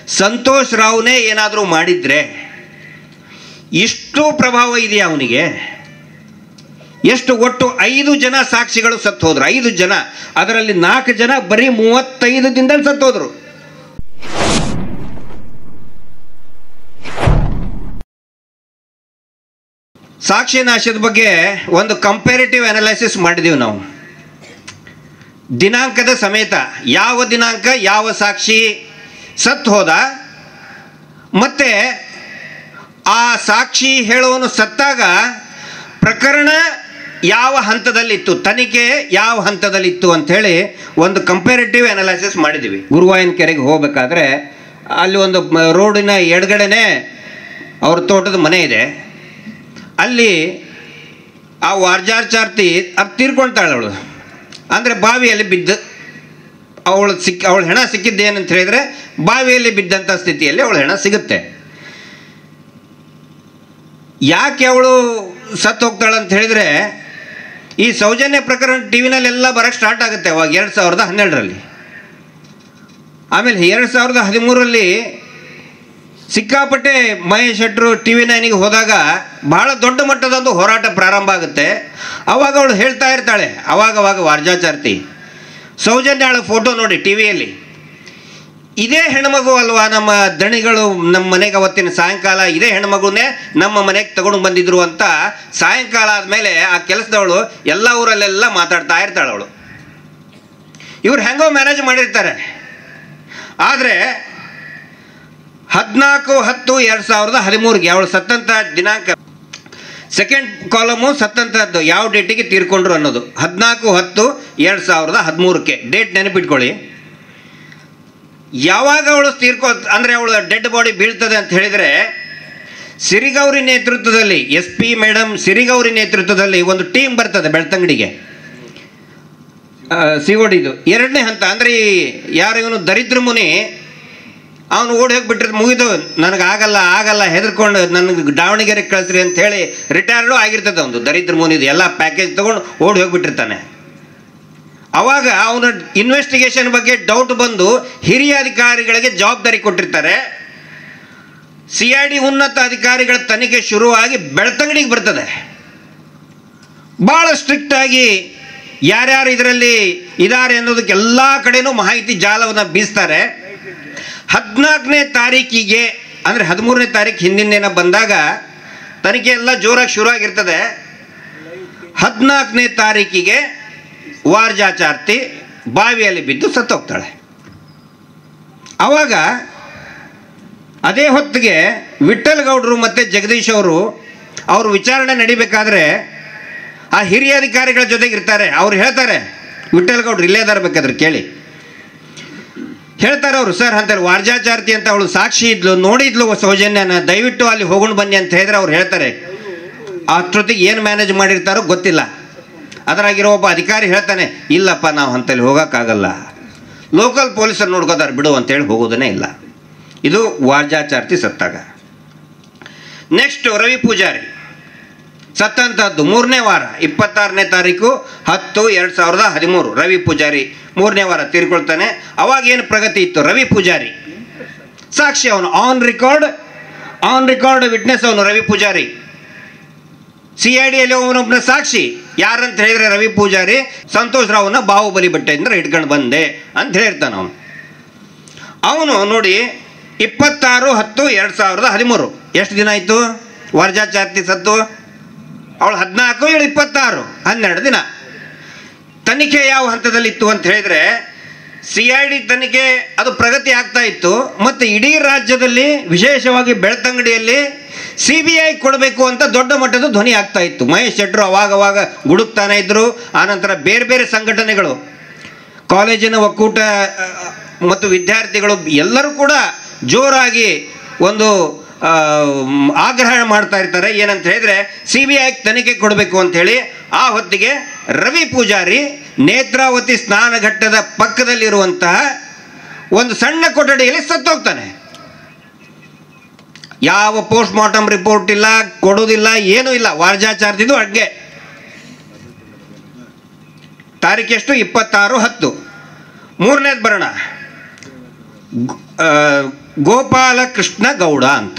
ಸಂತೋಷ್ ರಾವ್ನೇ ಏನಾದರೂ ಮಾಡಿದ್ರೆ ಇಷ್ಟು ಪ್ರಭಾವ ಇದೆಯಾ ಅವನಿಗೆ ಎಷ್ಟು ಒಟ್ಟು ಐದು ಜನ ಸಾಕ್ಷಿಗಳು ಸತ್ತು ಹೋದ್ರು ಐದು ಜನ ಅದರಲ್ಲಿ ನಾಲ್ಕು ಜನ ಬರೀ ಮೂವತ್ತೈದು ದಿನದಲ್ಲಿ ಸತ್ತು ಹೋದ್ರು ಸಾಕ್ಷಿ ನಾಶದ ಬಗ್ಗೆ ಒಂದು ಕಂಪೇರಿಟಿವ್ ಅನಾಲಿಸಿಸ್ ಮಾಡಿದೀವಿ ನಾವು ದಿನಾಂಕದ ಸಮೇತ ಯಾವ ದಿನಾಂಕ ಯಾವ ಸಾಕ್ಷಿ ಸತ್ತು ಹೋದ ಮತ್ತೆ ಆ ಸಾಕ್ಷಿ ಹೇಳುವನು ಸತ್ತಾಗ ಪ್ರಕರಣ ಯಾವ ಹಂತದಲ್ಲಿತ್ತು ತನಿಖೆ ಯಾವ ಹಂತದಲ್ಲಿತ್ತು ಅಂಥೇಳಿ ಒಂದು ಕಂಪೇರಿಟಿವ್ ಅನಾಲಿಸಿಸ್ ಮಾಡಿದ್ದೀವಿ ಗುರುವಾಯನ ಕೆರೆಗೆ ಹೋಗ್ಬೇಕಾದ್ರೆ ಅಲ್ಲಿ ಒಂದು ಮ- ರೋಡಿನ ಎಡಗಡೆನೆ ಅವ್ರ ತೋಟದ ಮನೆ ಇದೆ ಅಲ್ಲಿ ಆ ವಾರ್ಜಾರ್ಚಾರ್ತಿ ಅದು ತೀರ್ಕೊಳ್ತಾಳೆ ಅವಳು ಅಂದರೆ ಬಾವಿಯಲ್ಲಿ ಬಿದ್ದು ಅವಳು ಸಿಕ್ಕ ಅವಳ ಹೆಣ ಸಿಕ್ಕಿದ್ದೇನಂತ ಹೇಳಿದರೆ ಬಾವಿಯಲ್ಲಿ ಬಿದ್ದಂಥ ಸ್ಥಿತಿಯಲ್ಲಿ ಅವಳ ಹೆಣ ಸಿಗುತ್ತೆ ಯಾಕೆ ಅವಳು ಸತ್ತು ಹೋಗ್ತಾಳೆ ಅಂತ ಹೇಳಿದರೆ ಈ ಸೌಜನ್ಯ ಪ್ರಕರಣ ಟಿ ವಿನಲ್ಲೆಲ್ಲ ಬರೋಕ್ಕೆ ಸ್ಟಾರ್ಟ್ ಆಗುತ್ತೆ ಅವಾಗ ಎರಡು ಸಾವಿರದ ಹನ್ನೆರಡರಲ್ಲಿ ಆಮೇಲೆ ಎರಡು ಸಾವಿರದ ಹದಿಮೂರರಲ್ಲಿ ಸಿಕ್ಕಾಪಟ್ಟೆ ಮಹೇಶ್ ಶೆಟ್ರು ಟಿ ವಿ ನೈನಿಗೆ ಹೋದಾಗ ಬಹಳ ದೊಡ್ಡ ಮಟ್ಟದ ಒಂದು ಹೋರಾಟ ಪ್ರಾರಂಭ ಆಗುತ್ತೆ ಅವಾಗ ಅವಳು ಹೇಳ್ತಾ ಇರ್ತಾಳೆ ಅವಾಗ ಅವಾಗ ವಾರ್ಜಾಚಾರ್ತಿ ಸೌಜನ್ಯಾಳ ಫೋಟೋ ನೋಡಿ ಟಿ ವಿಯಲ್ಲಿ ಇದೇ ಹೆಣ್ಮಗು ಅಲ್ವಾ ನಮ್ಮ ದಣಿಗಳು ನಮ್ಮ ಮನೆಗೆ ಅವತ್ತಿನ ಸಾಯಂಕಾಲ ಇದೇ ಹೆಣ್ಮಗುನೇ ನಮ್ಮ ಮನೆಗೆ ತಗೊಂಡು ಬಂದಿದ್ರು ಅಂತ ಸಾಯಂಕಾಲ ಆದಮೇಲೆ ಆ ಕೆಲಸದವಳು ಎಲ್ಲ ಊರಲ್ಲೆಲ್ಲ ಮಾತಾಡ್ತಾ ಇರ್ತಾಳೆ ಅವಳು ಇವ್ರು ಹೆಂಗೋ ಮ್ಯಾನೇಜ್ ಮಾಡಿರ್ತಾರೆ ಆದರೆ ಹದಿನಾಲ್ಕು ಹತ್ತು ಎರಡು ಸಾವಿರದ ಹದಿಮೂರಿಗೆ ಅವಳು ಸತ್ತಂಥ ದಿನಾಂಕ ಸೆಕೆಂಡ್ ಕಾಲಮು ಸತ್ತಂಥದ್ದು ಯಾವ ಡೇಟಿಗೆ ತೀರ್ಕೊಂಡ್ರು ಅನ್ನೋದು ಹದಿನಾಲ್ಕು ಹತ್ತು ಎರಡು ಸಾವಿರದ ಹದಿಮೂರಕ್ಕೆ ಡೇಟ್ ನೆನಪಿಟ್ಕೊಳ್ಳಿ ಯಾವಾಗ ಅವಳು ತೀರ್ಕೊ ಅಂದರೆ ಅವಳು ಡೆಡ್ ಬಾಡಿ ಬೀಳ್ತದೆ ಅಂತ ಹೇಳಿದರೆ ಸಿರಿಗೌರಿ ನೇತೃತ್ವದಲ್ಲಿ ಎಸ್ ಪಿ ಮೇಡಮ್ ಸಿರಿಗೌರಿ ನೇತೃತ್ವದಲ್ಲಿ ಒಂದು ಟೀಮ್ ಬರ್ತದೆ ಬೆಳ್ತಂಗಡಿಗೆ ಸಿಗೋಡಿದು ಎರಡನೇ ಹಂತ ಅಂದರೆ ಈ ಯಾರು ಇವನು ದರಿದ್ರ ಮುನಿ ಅವನು ಓಡಿ ಹೋಗ್ಬಿಟ್ಟಿರ್ ಮುಗಿದು ನನಗೆ ಆಗಲ್ಲ ಆಗಲ್ಲ ಹೆದರ್ಕೊಂಡು ನನಗೆ ದಾವಣಗೆರೆಗೆ ಕಳಿಸ್ರಿ ಅಂತ ಹೇಳಿ ರಿಟೈರ್ಡು ಆಗಿರ್ತದೆ ಅವನು ದರಿದ್ರ ಮುನಿದು ಎಲ್ಲ ಪ್ಯಾಕೇಜ್ ತೊಗೊಂಡು ಓಡಿ ಹೋಗ್ಬಿಟ್ಟಿರ್ತಾನೆ ಅವಾಗ ಅವನ ಇನ್ವೆಸ್ಟಿಗೇಷನ್ ಬಗ್ಗೆ ಡೌಟ್ ಬಂದು ಹಿರಿಯ ಅಧಿಕಾರಿಗಳಿಗೆ ಜವಾಬ್ದಾರಿ ಕೊಟ್ಟಿರ್ತಾರೆ ಸಿ ಐ ಡಿ ಉನ್ನತ ಅಧಿಕಾರಿಗಳ ತನಿಖೆ ಶುರುವಾಗಿ ಬೆಳ್ತಂಗಡಿಗೆ ಬರ್ತದೆ ಭಾಳ ಸ್ಟ್ರಿಕ್ಟ್ ಆಗಿ ಯಾರ್ಯಾರು ಇದರಲ್ಲಿ ಇದ್ದಾರೆ ಅನ್ನೋದಕ್ಕೆ ಎಲ್ಲ ಕಡೆನೂ ಮಾಹಿತಿ ಜಾಲವನ್ನು ಬೀಸ್ತಾರೆ ಹದಿನಾಲ್ಕನೇ ತಾರೀಕಿಗೆ ಅಂದರೆ ಹದಿಮೂರನೇ ತಾರೀಕು ಹಿಂದಿನ ದಿನ ಬಂದಾಗ ತನಿಖೆ ಎಲ್ಲ ಜೋರಾಗಿ ಶುರುವಾಗಿರ್ತದೆ ಹದಿನಾಲ್ಕನೇ ತಾರೀಕಿಗೆ ವಾರ್ಜಾಚಾರ್ತಿ ಬಾವಿಯಲ್ಲಿ ಬಿದ್ದು ಸತ್ತೋಗ್ತಾಳೆ ಆವಾಗ ಅದೇ ಹೊತ್ತಿಗೆ ವಿಠ್ಠಲ್ ಗೌಡರು ಮತ್ತು ಜಗದೀಶ್ ಅವರು ಅವರು ವಿಚಾರಣೆ ನಡಿಬೇಕಾದ್ರೆ ಆ ಹಿರಿಯ ಅಧಿಕಾರಿಗಳ ಜೊತೆಗೆ ಇರ್ತಾರೆ ಅವ್ರು ಹೇಳ್ತಾರೆ ವಿಠ್ಠಲ್ ಗೌಡ್ರು ಇಲ್ಲೇ ಇದಾರೆ ಬೇಕಾದ್ರೆ ಕೇಳಿ ಹೇಳ್ತಾರೆ ಅವರು ಸರ್ ಅಂತಾರೆ ವಾರ್ಜಾಚಾರ್ತಿ ಅಂತ ಅವಳು ಸಾಕ್ಷಿ ಇದ್ಲು ನೋಡಿದ್ಲು ಸೌಜನ್ಯನ ದಯವಿಟ್ಟು ಅಲ್ಲಿ ಹೋಗೊಂಡು ಬನ್ನಿ ಅಂತ ಹೇಳಿದ್ರೆ ಅವ್ರು ಹೇಳ್ತಾರೆ ಅಷ್ಟೊತ್ತಿಗೆ ಏನು ಮ್ಯಾನೇಜ್ ಮಾಡಿರ್ತಾರೋ ಗೊತ್ತಿಲ್ಲ ಅದರಾಗಿರೋ ಒಬ್ಬ ಅಧಿಕಾರಿ ಹೇಳ್ತಾನೆ ಇಲ್ಲಪ್ಪ ನಾವು ಅಂತಲ್ಲಿ ಹೋಗೋಕ್ಕಾಗಲ್ಲ ಲೋಕಲ್ ಪೊಲೀಸರು ನೋಡ್ಕೋತಾರೆ ಬಿಡು ಅಂತೇಳಿ ಹೋಗೋದೇ ಇಲ್ಲ ಇದು ವಾರ್ಜಾಚಾರ್ತಿ ಸತ್ತಾಗ ನೆಕ್ಸ್ಟ್ ರವಿ ಪೂಜಾರಿ ಸತ್ತಂಥದ್ದು ಮೂರನೇ ವಾರ ಇಪ್ಪತ್ತಾರನೇ ತಾರೀಕು ಹತ್ತು ಎರಡು ಸಾವಿರದ ಹದಿಮೂರು ರವಿ ಪೂಜಾರಿ ಮೂರನೇ ವಾರ ತೀರ್ಕೊಳ್ತಾನೆ ಅವಾಗ ಏನು ಪ್ರಗತಿ ಇತ್ತು ರವಿ ಪೂಜಾರಿ ಸಾಕ್ಷಿ ಅವನು on record on record witness ಅವನು ರವಿ ಪೂಜಾರಿ ಸಿ ಐ ಡಿಯಲ್ಲಿ ಅವನೊಬ್ಬನ ಸಾಕ್ಷಿ ಯಾರಂತ ಹೇಳಿದ್ರೆ ರವಿ ಪೂಜಾರಿ ಸಂತೋಷ್ ರಾವ್ನ ಬಾಹುಬಲಿ ಬಟ್ಟೆಯಿಂದ ಹಿಡ್ಕೊಂಡು ಬಂದೆ ಅಂತ ಹೇಳಿರ್ತಾನೆ ಅವನು ಅವನು ನೋಡಿ ಇಪ್ಪತ್ತಾರು ಹತ್ತು ಎರಡು ಸಾವಿರದ ಹದಿಮೂರು ಎಷ್ಟು ದಿನ ಆಯಿತು ವರ್ಜಾಚಾರ್ತಿ ಸತ್ತು ಅವಳು ಹದಿನಾಲ್ಕು ಏಳು ಇಪ್ಪತ್ತಾರು ಹನ್ನೆರಡು ದಿನ ತನಿಖೆ ಯಾವ ಹಂತದಲ್ಲಿತ್ತು ಅಂತ ಹೇಳಿದರೆ ಸಿ ಐ ಡಿ ತನಿಖೆ ಅದು ಪ್ರಗತಿ ಆಗ್ತಾ ಇತ್ತು ಮತ್ತು ಇಡೀ ರಾಜ್ಯದಲ್ಲಿ ವಿಶೇಷವಾಗಿ ಬೆಳ್ತಂಗಡಿಯಲ್ಲಿ ಸಿ ಬಿ ಐ ಕೊಡಬೇಕು ಅಂತ ದೊಡ್ಡ ಮಟ್ಟದ ಧ್ವನಿ ಆಗ್ತಾ ಇತ್ತು ಮಹೇಶ್ ಶೆಟ್ರು ಅವಾಗ ಅವಾಗ ಗುಡುಕ್ತಾನೆ ಇದ್ದರು ಆನಂತರ ಬೇರೆ ಬೇರೆ ಸಂಘಟನೆಗಳು ಕಾಲೇಜಿನ ಒಕ್ಕೂಟ ಆ, ಮತ್ತು ವಿದ್ಯಾರ್ಥಿಗಳು ಎಲ್ಲರೂ ಕೂಡ ಜೋರಾಗಿ ಒಂದು ಆ, ಮ್, ಆಗ್ರಹ ಮಾಡ್ತಾ ಇರ್ತಾರೆ ಏನಂತ ಹೇಳಿದ್ರೆ ಸಿ ಬಿ ಐ ತನಿಖೆ ಕೊಡಬೇಕು ಅಂತೇಳಿ ಆ ಹೊತ್ತಿಗೆ ರವಿ ಪೂಜಾರಿ ನೇತ್ರಾವತಿ ಸ್ನಾನಘಟ್ಟದ ಪಕ್ಕದಲ್ಲಿರುವಂತಹ ಒಂದು ಸಣ್ಣ ಕೊಠಡಿಯಲ್ಲಿ ಸತ್ತೋಗ್ತಾನೆ ಯಾವ ಪೋಸ್ಟ್ ಮಾರ್ಟಮ್ ರಿಪೋರ್ಟ್ ಇಲ್ಲ ಕೊಡೋದಿಲ್ಲ ಏನೂ ಇಲ್ಲ ವಾರ್ಜಾಚಾರ್ತಿದು ಅಡ್ಗೆ ತಾರೀಕೆಷ್ಟು ಇಪ್ಪತ್ತಾರು ಹತ್ತು ಮೂರನೇದು ಬರೋಣ ಗು- ಆ, ಗೋಪಾಲಕೃಷ್ಣ ಗೌಡ ಅಂತ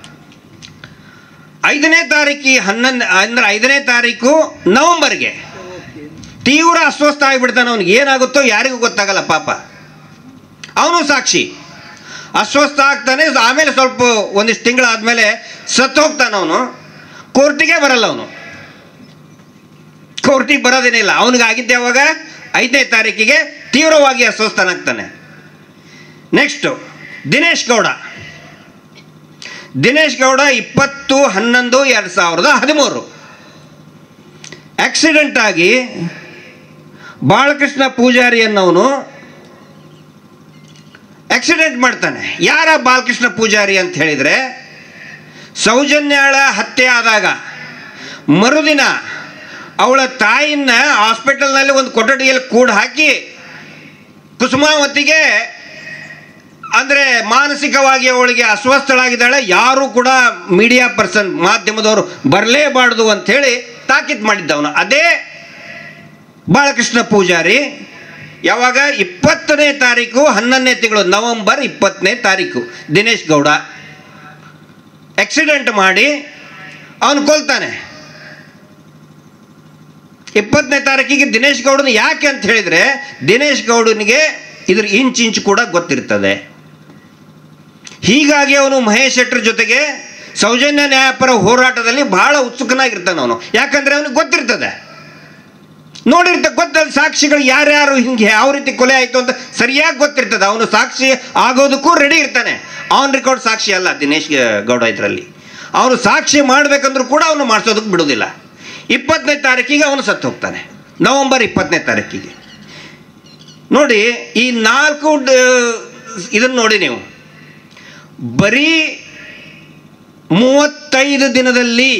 ಐದನೇ ತಾರೀಕು ಹನ್ನೊಂದು ಅಂದ್ರೆ ಐದನೇ ತಾರೀಕು ನವಂಬರ್ಗೆ ತೀವ್ರ ಅಸ್ವಸ್ಥ ಆಗಿಬಿಡ್ತಾನೆ ಅವ್ನಿಗೆ ಏನಾಗುತ್ತೋ ಯಾರಿಗೂ ಗೊತ್ತಾಗಲ್ಲ ಪಾಪ ಅವನು ಸಾಕ್ಷಿ ಅಸ್ವಸ್ಥ ಆಗ್ತಾನೆ ಆಮೇಲೆ ಸ್ವಲ್ಪ ಒಂದಿಷ್ಟು ತಿಂಗಳಾದಮೇಲೆ ಸತ್ತು ಹೋಗ್ತಾನೆ ಅವನು ಕೋರ್ಟಿಗೆ ಬರಲ್ಲ ಅವನು ಕೋರ್ಟಿಗೆ ಬರೋದೇನಿಲ್ಲ ಅವನಿಗೆ ಆಗಿದ್ದೆ ಯಾವಾಗ ಐದನೇ ತಾರೀಕಿಗೆ ತೀವ್ರವಾಗಿ ಅಸ್ವಸ್ಥನಾಗ್ತಾನೆ ನೆಕ್ಸ್ಟು ದಿನೇಶ್ ಗೌಡ ದಿನೇಶ್ ಗೌಡ ಇಪ್ಪತ್ತು ಹನ್ನೊಂದು ಎರಡು ಸಾವಿರದ ಹದಿಮೂರು ಆಕ್ಸಿಡೆಂಟ್ ಆಗಿ ಬಾಲಕೃಷ್ಣ ಪೂಜಾರಿ ಅನ್ನೋನು ಆಕ್ಸಿಡೆಂಟ್ ಮಾಡ್ತಾನೆ ಯಾರ ಬಾಲಕೃಷ್ಣ ಪೂಜಾರಿ ಅಂತ ಹೇಳಿದರೆ ಸೌಜನ್ಯಾಳ ಹತ್ಯೆ ಆದಾಗ ಮರುದಿನ ಅವಳ ತಾಯಿನ ಹಾಸ್ಪಿಟಲ್ನಲ್ಲಿ ಒಂದು ಕೊಠಡಿಯಲ್ಲಿ ಕೂಡ ಹಾಕಿ ಕುಸುಮಾವತಿಗೆ ಅಂದರೆ ಮಾನಸಿಕವಾಗಿ ಅವಳಿಗೆ ಅಸ್ವಸ್ಥಳಾಗಿದ್ದಾಳೆ ಯಾರೂ ಕೂಡ ಮೀಡಿಯಾ ಪರ್ಸನ್ ಮಾಧ್ಯಮದವರು ಬರಲೇಬಾರ್ದು ಅಂಥೇಳಿ ತಾಕೀತು ಮಾಡಿದ್ದವನು ಅದೇ ಬಾಲಕೃಷ್ಣ ಪೂಜಾರಿ ಯಾವಾಗ ಇಪ್ಪತ್ತನೇ ತಾರೀಕು ಹನ್ನೊಂದನೇ ತಿಂಗಳು ನವಂಬರ್ ಇಪ್ಪತ್ತನೇ ತಾರೀಕು ದಿನೇಶ್ ಗೌಡ ಆಕ್ಸಿಡೆಂಟ್ ಮಾಡಿ ಅವನು ಕೊಲ್ತಾನೆ ಇಪ್ಪತ್ತನೇ ತಾರೀಕಿಗೆ ದಿನೇಶ್ ಗೌಡನ ಯಾಕೆ ಅಂತ ಹೇಳಿದರೆ ದಿನೇಶ್ ಗೌಡನಿಗೆ ಇದ್ರ ಇಂಚ್ ಇಂಚ್ ಕೂಡ ಗೊತ್ತಿರ್ತದೆ ಹೀಗಾಗಿ ಅವನು ಮಹೇಶ್ ಶೆಟ್ಟರ್ ಜೊತೆಗೆ ಸೌಜನ್ಯ ನ್ಯಾಯಪರ ಹೋರಾಟದಲ್ಲಿ ಬಹಳ ಉತ್ಸುಕನಾಗಿರ್ತಾನೆ ಅವನು ಯಾಕಂದ್ರೆ ಅವನಿಗೆ ಗೊತ್ತಿರ್ತದೆ ನೋಡಿರ್ತ ಗೊತ್ತದ ಸಾಕ್ಷಿಗಳು ಯಾರ್ಯಾರು ಹಿಂಗೆ ಯಾವ ರೀತಿ ಕೊಲೆ ಆಯಿತು ಅಂತ ಸರಿಯಾಗಿ ಗೊತ್ತಿರ್ತದೆ ಅವನು ಸಾಕ್ಷಿ ಆಗೋದಕ್ಕೂ ರೆಡಿ ಇರ್ತಾನೆ ಅವನ ರೆಕಾರ್ಡ್ ಸಾಕ್ಷಿ ಅಲ್ಲ ದಿನೇಶ್ ಗೌಡ ಇದರಲ್ಲಿ ಅವನು ಸಾಕ್ಷಿ ಮಾಡಬೇಕಂದ್ರೂ ಕೂಡ ಅವನು ಮಾಡಿಸೋದಕ್ಕೆ ಬಿಡೋದಿಲ್ಲ ಇಪ್ಪತ್ತನೇ ತಾರೀಕಿಗೆ ಅವನು ಸತ್ತು ಹೋಗ್ತಾನೆ ನವಂಬರ್ ಇಪ್ಪತ್ತನೇ ತಾರೀಕಿಗೆ ನೋಡಿ ಈ ನಾಲ್ಕು ಇದನ್ನು ನೋಡಿ ನೀವು ಬರೀ ಮೂವತ್ತೈದು ದಿನದಲ್ಲಿ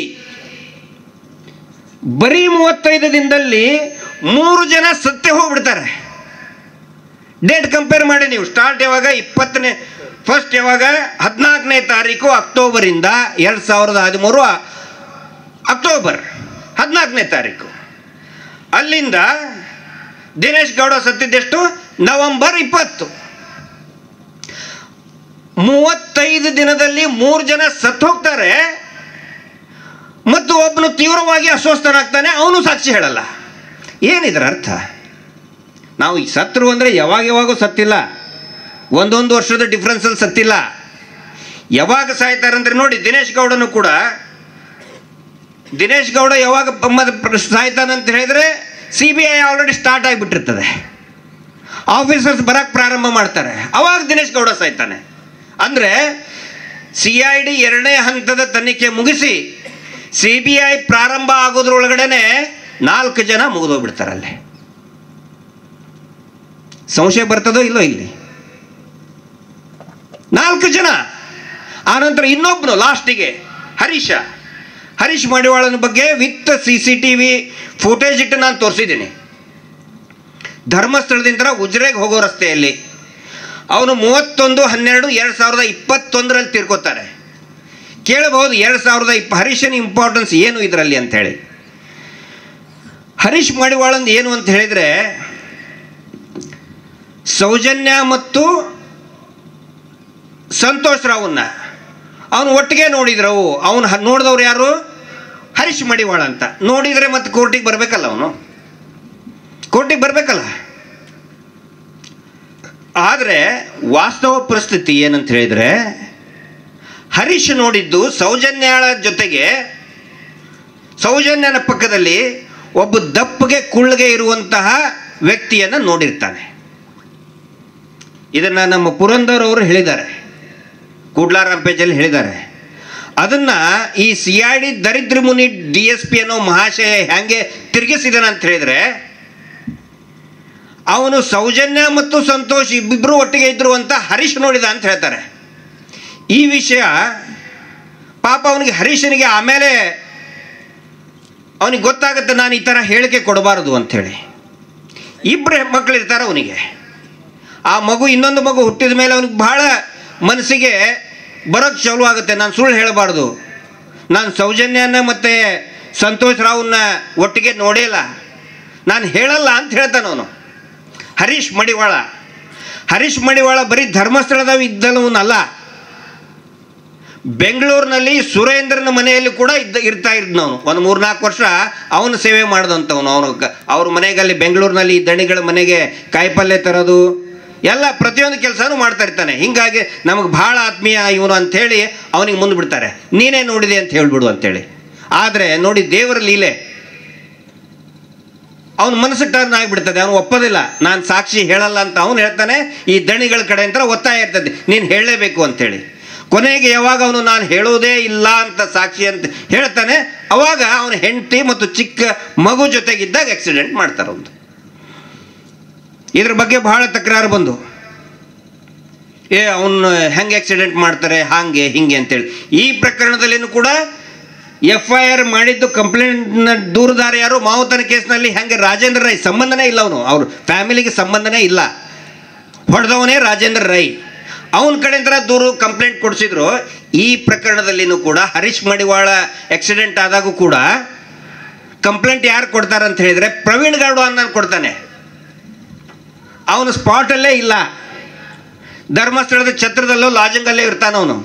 ಬರೀ ಮೂವತ್ತೈದು ದಿನದಲ್ಲಿ ಮೂರು ಜನ ಸತ್ಯ ಹೋಗ್ಬಿಡ್ತಾರೆ ಡೇಟ್ ಕಂಪೇರ್ ಮಾಡಿ ನೀವು ಸ್ಟಾರ್ಟ್ ಯಾವಾಗ ಇಪ್ಪತ್ತನೇ ಫಸ್ಟ್ ಯಾವಾಗ ಹದಿನಾಲ್ಕನೇ ತಾರೀಕು ಅಕ್ಟೋಬರಿಂದ ಎರಡು ಸಾವಿರದ ಹದಿಮೂರು ಅಕ್ಟೋಬರ್ ಹದಿನಾಲ್ಕನೇ ತಾರೀಕು ಅಲ್ಲಿಂದ ದಿನೇಶ್ ಗೌಡ ಸತ್ತಿದ್ದೆಷ್ಟು ನವಂಬರ್ ಇಪ್ಪತ್ತು ಮೂವತ್ತೈದು ದಿನದಲ್ಲಿ ಮೂರು ಜನ ಸತ್ತು ಹೋಗ್ತಾರೆ ಮತ್ತು ಒಬ್ಬನು ತೀವ್ರವಾಗಿ ಅಸ್ವಸ್ಥನಾಗ್ತಾನೆ ಅವನು ಸಾಕ್ಷಿ ಹೇಳಲ್ಲ ಏನಿದ್ರ ಅರ್ಥ ನಾವು ಈ ಸತ್ರು ಅಂದರೆ ಯಾವಾಗ ಯಾವಾಗೂ ಸತ್ತಿಲ್ಲ ಒಂದೊಂದು ವರ್ಷದ ಡಿಫ್ರೆನ್ಸಲ್ಲಿ ಸತ್ತಿಲ್ಲ ಯಾವಾಗ ಸಾಯ್ತಾರೆ ಅಂದರೆ ನೋಡಿ ದಿನೇಶ್ ಗೌಡನು ಕೂಡ ದಿನೇಶ್ ಗೌಡ ಯಾವಾಗ ಮ- ಸಾಯ್ತಾನಂತ ಹೇಳಿದರೆ C B I already start ಆಗಿಬಿಟ್ಟಿರ್ತದೆ ಆಫೀಸರ್ಸ್ ಬರಕ್ಕೆ ಪ್ರಾರಂಭ ಮಾಡ್ತಾರೆ ಅವಾಗ ದಿನೇಶ್ ಗೌಡ ಸಾಯ್ತಾನೆ ಅಂದರೆ ಸಿ ಐ ಡಿ ಎರಡನೇ ಹಂತದ ತನಿಖೆ ಮುಗಿಸಿ ಸಿ ಬಿ ಐ ಪ್ರಾರಂಭ ಆಗೋದ್ರೊಳಗಡೆನೆ ನಾಲ್ಕು ಜನ ಮುಗಿದೋಗ್ಬಿಡ್ತಾರೆ ಅಲ್ಲಿ ಸಂಶಯ ಬರ್ತದೋ ಇಲ್ಲೋ ಇಲ್ಲಿ ನಾಲ್ಕು ಜನ ಆನಂತರ ಇನ್ನೊಬ್ಬನು ಲಾಸ್ಟಿಗೆ ಹರೀಶ ಹರೀಶ್ ಮಡಿವಾಳನ ಬಗ್ಗೆ with C C T V footage ಇಟ್ಟು ನಾನು ತೋರಿಸಿದ್ದೀನಿ ಧರ್ಮಸ್ಥಳದಿಂದ ಉಜ್ರೆಗೆ ಹೋಗೋ ರಸ್ತೆಯಲ್ಲಿ ಅವನು ಮೂವತ್ತೊಂದು ಹನ್ನೆರಡು ಎರಡು ಸಾವಿರದ ಇಪ್ಪತ್ತೊಂದರಲ್ಲಿ ತೀರ್ಕೋತಾರೆ ಕೇಳಬಹುದು ಎರಡು ಸಾವಿರದ ಇಪ್ಪ ಹರೀಶನ ಇಂಪಾರ್ಟೆನ್ಸ್ ಏನು ಇದರಲ್ಲಿ ಅಂಥೇಳಿ ಹರೀಶ್ ಮಡಿವಾಳಂದು ಏನು ಅಂತ ಹೇಳಿದರೆ ಸೌಜನ್ಯ ಮತ್ತು ಸಂತೋಷ್ ರಾವನ್ನ ಅವನು ಒಟ್ಟಿಗೆ ನೋಡಿದ್ರವು ಅವನು ನೋಡಿದವ್ರು ಯಾರು ಹರೀಶ್ ಮಡಿವಾಳ ಅಂತ ನೋಡಿದರೆ ಮತ್ತೆ ಕೋರ್ಟಿಗೆ ಬರಬೇಕಲ್ಲ ಅವನು ಕೋರ್ಟಿಗೆ ಬರಬೇಕಲ್ಲ ಆದರೆ ವಾಸ್ತವ ಪರಿಸ್ಥಿತಿ ಏನಂತ ಹೇಳಿದರೆ ಹರೀಶ್ ನೋಡಿದ್ದು ಸೌಜನ್ಯಾಳ ಜೊತೆಗೆ ಸೌಜನ್ಯನ ಪಕ್ಕದಲ್ಲಿ ಒಬ್ಬ ದಪ್ಪಗೆ ಕುಳ್ಳಗೆ ಇರುವಂತಹ ವ್ಯಕ್ತಿಯನ್ನು ನೋಡಿರ್ತಾನೆ ಇದನ್ನು ನಮ್ಮ ಪುರಂದರ್ ಅವರು ಹೇಳಿದ್ದಾರೆ ಕೂಡ್ಲಾರಾಮ್ ಪೇಜಲ್ಲಿ ಹೇಳಿದ್ದಾರೆ ಅದನ್ನು ಈ ಸಿ ಐ ಡಿ ದರಿದ್ರ ಮುನಿ ಡಿ ಎಸ್ ಪಿ ಅನ್ನೋ ಮಹಾಶಯ ಹೆಂಗೆ ತಿರುಗಿಸಿದಾನೆ ಅಂತ ಹೇಳಿದರೆ ಅವನು ಸೌಜನ್ಯ ಮತ್ತು ಸಂತೋಷ್ ಇಬ್ಬಿಬ್ಬರು ಒಟ್ಟಿಗೆ ಇದ್ರು ಅಂತ ಹರೀಶ್ ನೋಡಿದ ಅಂತ ಹೇಳ್ತಾರೆ ಈ ವಿಷಯ ಪಾಪ ಅವನಿಗೆ ಹರೀಶನಿಗೆ ಆಮೇಲೆ ಅವನಿಗೆ ಗೊತ್ತಾಗುತ್ತೆ ನಾನು ಈ ಥರ ಹೇಳಿಕೆ ಕೊಡಬಾರದು ಅಂಥೇಳಿ ಇಬ್ಬರು ಮಕ್ಕಳು ಇರ್ತಾರೆ ಅವನಿಗೆ ಆ ಮಗು ಇನ್ನೊಂದು ಮಗು ಹುಟ್ಟಿದ ಮೇಲೆ ಅವನಿಗೆ ಬಹಳ ಮನಸ್ಸಿಗೆ ಬರೋಕ್ಕೆ ಚಾಲು ಆಗುತ್ತೆ ನಾನು ಸುಳ್ಳು ಹೇಳಬಾರ್ದು ನಾನು ಸೌಜನ್ಯನ ಮತ್ತು ಸಂತೋಷ್ ರಾವ್ನ ಒಟ್ಟಿಗೆ ನೋಡಿಲ್ಲ ನಾನು ಹೇಳಲ್ಲ ಅಂತ ಹೇಳ್ತಾನೆ ಅವನು ಹರೀಶ್ ಮಡಿವಾಳ ಹರೀಶ್ ಮಡಿವಾಳ ಬರೀ ಧರ್ಮಸ್ಥಳದ ಇದ್ದವನಲ್ಲ ಬೆಂಗಳೂರಿನಲ್ಲಿ ಸುರೇಂದ್ರನ ಮನೆಯಲ್ಲಿ ಕೂಡ ಇದ್ದ ಇರ್ತಾ ಇದ್ನವನು ಒಂದು ಮೂರ್ನಾಲ್ಕು ವರ್ಷ ಅವನು ಸೇವೆ ಮಾಡಿದಂಥವನು ಅವನು ಅವ್ರ ಮನೆಗೆ ಅಲ್ಲಿ ಬೆಂಗಳೂರಿನಲ್ಲಿ ಈ ದಣಿಗಳ ಮನೆಗೆ ಕಾಯಿಪಲ್ಯ ತರೋದು ಎಲ್ಲ ಪ್ರತಿಯೊಂದು ಕೆಲಸನೂ ಮಾಡ್ತಾ ಇರ್ತಾನೆ ಹಿಂಗಾಗಿ ನಮಗೆ ಭಾಳ ಆತ್ಮೀಯ ಇವನು ಅಂಥೇಳಿ ಅವನಿಗೆ ಮುಂದೆ ಬಿಡ್ತಾರೆ ನೀನೇ ನೋಡಿದೆ ಅಂತ ಹೇಳ್ಬಿಡು ಅಂತೇಳಿ ಆದರೆ ನೋಡಿ ದೇವರ ಲೀಲೆ ಅವನ ಮನಸ್ಸು ಟರ್ನ್ ಆಗಿಬಿಡ್ತದೆ ಅವನು ಒಪ್ಪೋದಿಲ್ಲ ನಾನು ಸಾಕ್ಷಿ ಹೇಳಲ್ಲ ಅಂತ ಅವನು ಹೇಳ್ತಾನೆ ಈ ದಣಿಗಳ ಕಡೆ ಅಂತ ಒತ್ತಾಯ ಇರ್ತದೆ ನೀನು ಹೇಳಲೇಬೇಕು ಅಂತೇಳಿ ಕೊನೆಗೆ ಯಾವಾಗ ಅವನು ನಾನು ಹೇಳೋದೇ ಇಲ್ಲ ಅಂತ ಸಾಕ್ಷಿ ಅಂತ ಹೇಳ್ತಾನೆ ಅವಾಗ ಅವನ ಹೆಂಡತಿ ಮತ್ತು ಚಿಕ್ಕ ಮಗು ಜೊತೆಗಿದ್ದಾಗ ಆಕ್ಸಿಡೆಂಟ್ ಮಾಡ್ತಾರೆ ಒಂದು ಇದ್ರ ಬಗ್ಗೆ ಬಹಳ ತಕರಾರು ಬಂದು ಏ ಅವನು ಹೆಂಗೆ ಆಕ್ಸಿಡೆಂಟ್ ಮಾಡ್ತಾರೆ ಹಾಗೆ ಹಿಂಗೆ ಅಂತೇಳಿ ಈ ಪ್ರಕರಣದಲ್ಲಿನೂ ಕೂಡ ಎಫ್ ಐ ಆರ್ ಮಾಡಿದ್ದು ಕಂಪ್ಲೇಂಟ್ನ ದೂರದಾರ ಯಾರು ಮಾವುತನ ಕೇಸ್ನಲ್ಲಿ ಹೆಂಗೆ ರಾಜೇಂದ್ರ ರೈ ಸಂಬಂಧನೇ ಇಲ್ಲ ಅವನು ಅವ್ರ ಫ್ಯಾಮಿಲಿಗೆ ಸಂಬಂಧನೇ ಇಲ್ಲ ಹೊಡೆದವನೇ ರಾಜೇಂದ್ರ ರೈ ಅವನ ಕಡೆಯಿಂದ ದೂರು ಕಂಪ್ಲೇಂಟ್ ಕೊಡಿಸಿದ್ರು ಈ ಪ್ರಕರಣದಲ್ಲಿನೂ ಕೂಡ ಹರೀಶ್ ಮಡಿವಾಳ ಆಕ್ಸಿಡೆಂಟ್ ಆದಾಗೂ ಕೂಡ ಕಂಪ್ಲೇಂಟ್ ಯಾರು ಕೊಡ್ತಾರೆ ಅಂತ ಹೇಳಿದ್ರೆ ಪ್ರವೀಣ್ ಗೌಡ ಅನ್ನ ಕೊಡ್ತಾನೆ ಅವನು ಸ್ಪಾಟಲ್ಲೇ ಇಲ್ಲ ಧರ್ಮಸ್ಥಳದ ಛತ್ರದಲ್ಲೋ ಲಾಜಂಗಲ್ಲೇ ಇರ್ತಾನ ಅವನು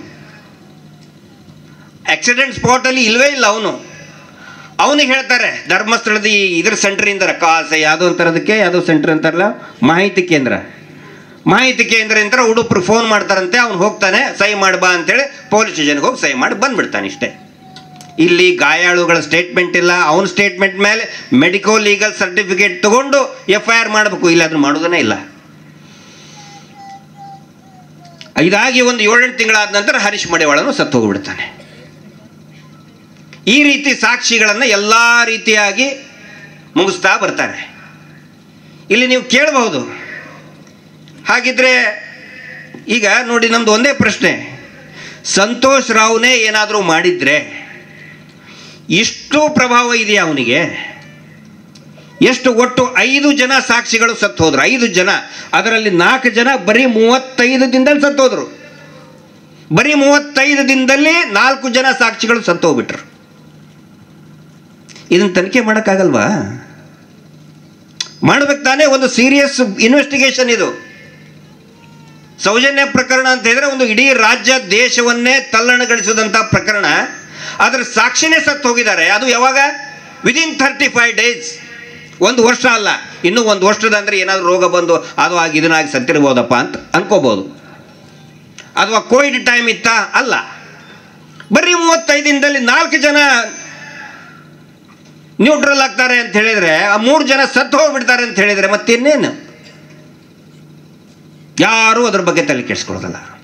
ಆಕ್ಸಿಡೆಂಟ್ ಸ್ಪಾಟಲ್ಲಿ ಇಲ್ವೇ ಇಲ್ಲ ಅವನು ಅವನಿಗೆ ಹೇಳ್ತಾರೆ ಧರ್ಮಸ್ಥಳದ ಈ ಇದ್ರ ಸೆಂಟ್ರಿಂದ ಕಾಸ ಯಾವುದೋ ಅಂತಾರದಕ್ಕೆ ಯಾವುದೋ ಸೆಂಟ್ರ್ ಅಂತಾರಲ್ಲ ಮಾಹಿತಿ ಕೇಂದ್ರ ಮಾಹಿತಿ ಕೇಂದ್ರದಿಂದ ಉಡುಪರು ಫೋನ್ ಮಾಡ್ತಾರಂತೆ ಅವ್ನು ಹೋಗ್ತಾನೆ ಸಹಿ ಮಾಡಿ ಬಾ ಅಂತೇಳಿ ಪೊಲೀಸ್ ಸ್ಟೇಷನ್ಗೆ ಹೋಗಿ ಸಹಿ ಮಾಡಿ ಬಂದ್ಬಿಡ್ತಾನೆ ಇಷ್ಟೇ ಇಲ್ಲಿ ಗಾಯಾಳುಗಳ ಸ್ಟೇಟ್ಮೆಂಟ್ ಇಲ್ಲ ಅವನ ಸ್ಟೇಟ್ಮೆಂಟ್ ಮೇಲೆ ಮೆಡಿಕೋ ಲೀಗಲ್ ಸರ್ಟಿಫಿಕೇಟ್ ತಗೊಂಡು ಎಫ್ ಐ ಆರ್ ಮಾಡಬೇಕು ಇಲ್ಲ ಅದನ್ನು ಮಾಡೋದನ್ನೇ ಇಲ್ಲ ಇದಾಗಿ ಒಂದು ಏಳೆಂಟು ತಿಂಗಳಾದ ನಂತರ ಹರೀಶ್ ಮಡಿವಾಳನು ಸತ್ತು ಹೋಗ್ಬಿಡ್ತಾನೆ ಈ ರೀತಿ ಸಾಕ್ಷಿಗಳನ್ನು ಎಲ್ಲ ರೀತಿಯಾಗಿ ಮುಗಿಸ್ತಾ ಬರ್ತಾರೆ ಇಲ್ಲಿ ನೀವು ಕೇಳಬಹುದು ಹಾಗಿದ್ರೆ ಈಗ ನೋಡಿ ನಮ್ದು ಒಂದೇ ಪ್ರಶ್ನೆ ಸಂತೋಷ್ ರಾವ್ನೇ ಏನಾದರೂ ಮಾಡಿದ್ರೆ ಇಷ್ಟು ಪ್ರಭಾವ ಇದೆಯಾ ಅವನಿಗೆ ಎಷ್ಟು ಒಟ್ಟು ಐದು ಜನ ಸಾಕ್ಷಿಗಳು ಸತ್ತು ಹೋದ್ರು ಐದು ಜನ ಅದರಲ್ಲಿ ನಾಲ್ಕು ಜನ ಬರೀ ಮೂವತ್ತೈದು ದಿನದಲ್ಲಿ ಸತ್ತು ಹೋದ್ರು ಬರೀ ಮೂವತ್ತೈದು ದಿನದಲ್ಲಿ ನಾಲ್ಕು ಜನ ಸಾಕ್ಷಿಗಳು ಸತ್ತು ಹೋಗ್ಬಿಟ್ರು ಇದನ್ನ ತನಿಖೆ ಮಾಡೋಕ್ಕಾಗಲ್ವಾ ಮಾಡ್ಬೇಕು ತಾನೇ ಒಂದು ಸೀರಿಯಸ್ ಇನ್ವೆಸ್ಟಿಗೇಷನ್ ಇದು ಸೌಜನ್ಯ ಪ್ರಕರಣ ಅಂತ ಹೇಳಿದ್ರೆ ಒಂದು ಇಡೀ ರಾಜ್ಯ ದೇಶವನ್ನೇ ತಲ್ಲಣಗೊಳಿಸಿದಂಥ ಪ್ರಕರಣ ಅದರ ಸಾಕ್ಷಿನೇ ಸತ್ತು ಹೋಗಿದ್ದಾರೆ ಅದು ಯಾವಾಗ ವಿದಿನ್ ಥರ್ಟಿ ಫೈವ್ ಡೇಸ್ ಒಂದು ವರ್ಷ ಅಲ್ಲ ಇನ್ನೂ ಒಂದು ವರ್ಷದ ಅಂದರೆ ಏನಾದರೂ ರೋಗ ಬಂದು ಅದು ಆಗಿ ಇದನ್ನಾಗಿ ಸತ್ತಿರ್ಬೋದಪ್ಪ ಅಂತ ಅನ್ಕೋಬೋದು ಅಥವಾ ಕೋವಿಡ್ ಟೈಮ್ ಇತ್ತಾ ಅಲ್ಲ ಬರೀ ಮೂವತ್ತೈದು ದಿನದಲ್ಲಿ ನಾಲ್ಕು ಜನ ನ್ಯೂಟ್ರಲ್ ಆಗ್ತಾರೆ ಅಂತ ಹೇಳಿದರೆ ಆ ಮೂರು ಜನ ಸತ್ತು ಹೋಗ್ಬಿಡ್ತಾರೆ ಅಂತ ಹೇಳಿದರೆ ಮತ್ತಿನ್ನೇನು ಯಾರೂ ಅದ್ರ ಬಗ್ಗೆ ತಲೆ ಕೆಡಿಸ್ಕೊಳ್ಳೋದಲ್ಲ